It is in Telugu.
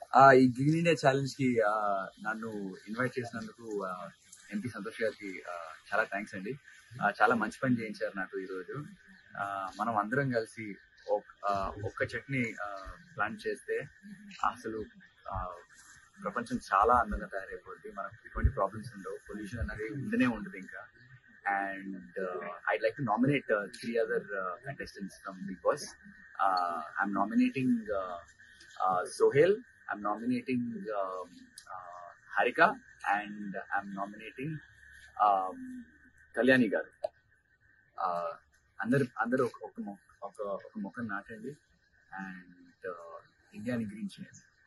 ఆ, ఈ గ్రీన్ ఇండియా ఛాలెంజ్ కి ఆ, నన్ను ఇన్వైట్ చేసినందుకు ఎంపీ సంతోష్ గారికి ఆ, చాలా థ్యాంక్స్ అండి ఆ, చాలా మంచి పని చేయించారు నాకు ఈరోజు ఆ, మనం అందరం కలిసి ఒక- ఆ, ఒక్క చెట్ని ప్లాంట్ చేస్తే అసలు ఆ, ప్రపంచం చాలా అందంగా తయారైపోతుంది మనకు ఎటువంటి ప్రాబ్లమ్స్ ఉండవు పొల్యూషన్ అనేది ఉండనే ఉంటుంది ఇంకా and I'd like to nominate three other contestants from Big Boss I'm nominating Sohail. I'm nominating um, uh, Harika and I'm nominating um, Kalyani garu Uh, అందరు అందరూ ఒక ఒక మొక్క ఒక ఒక మొక్కను నాటండి అండ్ ఇండియాని గ్రీన్ చేయండి